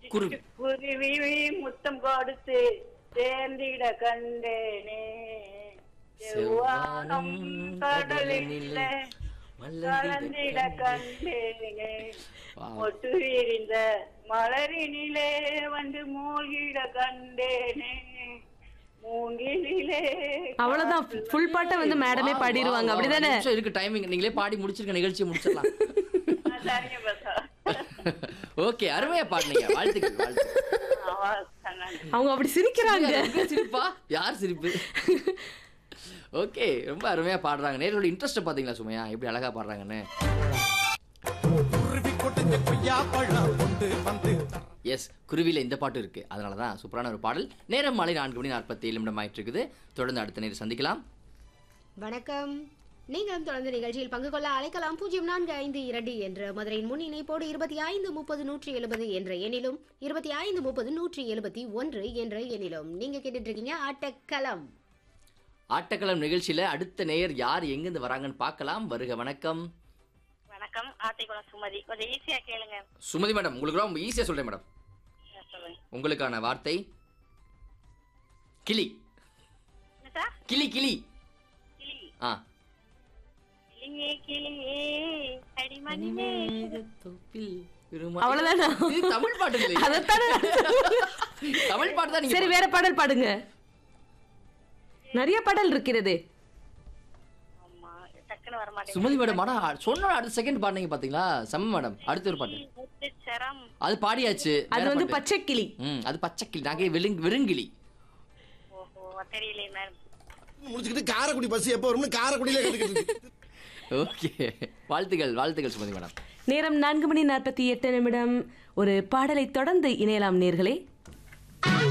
குருவி குருவி முத்தம் கொடுத்து சேர்ந்திட கண்டேனே செவ்வானம் கடலில் கலந்திட கண்டேனே Wow. ஒட்டு விரிந்த மலரினிலே வந்து மூழ்கிட கண்டேனே மூங்கிலே அவ்வளவுதான் ஃபுல் பாட்டை வந்து மேடமே பாடிடுவாங்க அப்படிதானே நிமிஷம் இருக்கு டைமிங் நீங்களே பாடி முடிச்சிருக்க நிகழ்ச்சியை முடிச்சிடலாம் ஆ, சரிங்க பாசா ஓகே அருமையா பாடுனீங்க வாழ்த்துக்கள் வாழ்த்துக்கள் ஆ, நன்றி. அவங்க அப்படி சிரிக்கிறாங்க உங்க சிரிப்பா யார் சிரிப்பு ஓகே ரொம்ப அருமையா பாடுறாங்க நேரோட இன்ட்ரெஸ்ட் பாத்தீங்களா சுமையா எப்படி அழகா பாடுறாங்கன்னு குருவி கொட்டுங்க கொய்யா பழம் கொண்டு வந்து எஸ் குருவில இந்த பாட்டு இருக்கு அதனால தான் சூப்பரான ஒரு பாடல் நேரம் மாலை நான்கு மணி நாற்பத்தி ஏழு நிமிடம் ஆயிட்டு இருக்குது தொடர்ந்து அடுத்த நேரம் சந்திக்கலாம் வணக்கம் நீங்களும் தொடர்ந்து நிகழ்ச்சியில் பங்கு கொள்ள அழைக்கலாம் பூஜ்ஜியம் நான்கு ஐந்து இரண்டு என்ற மதுரையின் முன் இணைப்போடு இருபத்தி ஐந்து முப்பது நூற்றி எழுபது என்ற எண்ணிலும் இருபத்தி ஐந்து முப்பது நூற்றி எழுபத்தி ஒன்று என்ற எண்ணிலும் நீங்க கேட்டுட்டு இருக்கீங்க ஆட்டக்களம் ஆட்டக்களம் நிகழ்ச்சியில அடுத்த நேயர் யார் எங்கிருந்து வராங்கன்னு பார்க்கலாம் வருக வணக்கம் வணக்கம் ஆட்டைக்குளம் சுமதி கொஞ்சம் ஈஸியா கேளுங்க சுமதி மேடம் உங்களுக்கு ரொம்ப ஈஸியா சொல்றேன் மேடம் சொல்லுங்க உங்களுக்கான வார்த்தை கிளி என்ன சார் கிளி கிளி கிளி ஆ கிளியே கிளியே அடிமணிமே அவ்வளவுதானா? இது தமிழ் பாட்டு இல்லையா? அதைத்தானே தமிழ் பாட்டு தான் நீங்க சரி வேற பாடல் பாடுங்க நிறைய பாடல் இருக்கிறது ஆமா டக்குன்னு வர மாட்டேங்குது சுமதி மேடம் ஆனா சொன்ன அடுத்த செகண்ட் பாடுனீங்க பாத்தீங்களா செம்ம மேடம் அடுத்த ஒரு பாட்டு முத்துச்சரம் அது பாடியாச்சு அது வேற வந்து பாட்டு. பச்சைக்கிளி ம் அது பச்சைக்கிளி நாங்க வெறுங் வெறுங்கிளி ஓஹோ தெரியலையே மேம் முடிச்சுக்கிட்டு காரைக்குடி பஸ் எப்போ வரும்னு காரைக்குடியில கத்துக்கிட்டு இருக்கு. ஓகே வாழ்த்துக்கள் வாழ்த்துக்கள் சுமதி மேடம் நேரம் நான்கு மணி நாற்பத்தி எட்டு நிமிடம் ஒரு பாடலை தொடர்ந்து இணையலாம் நேர்களே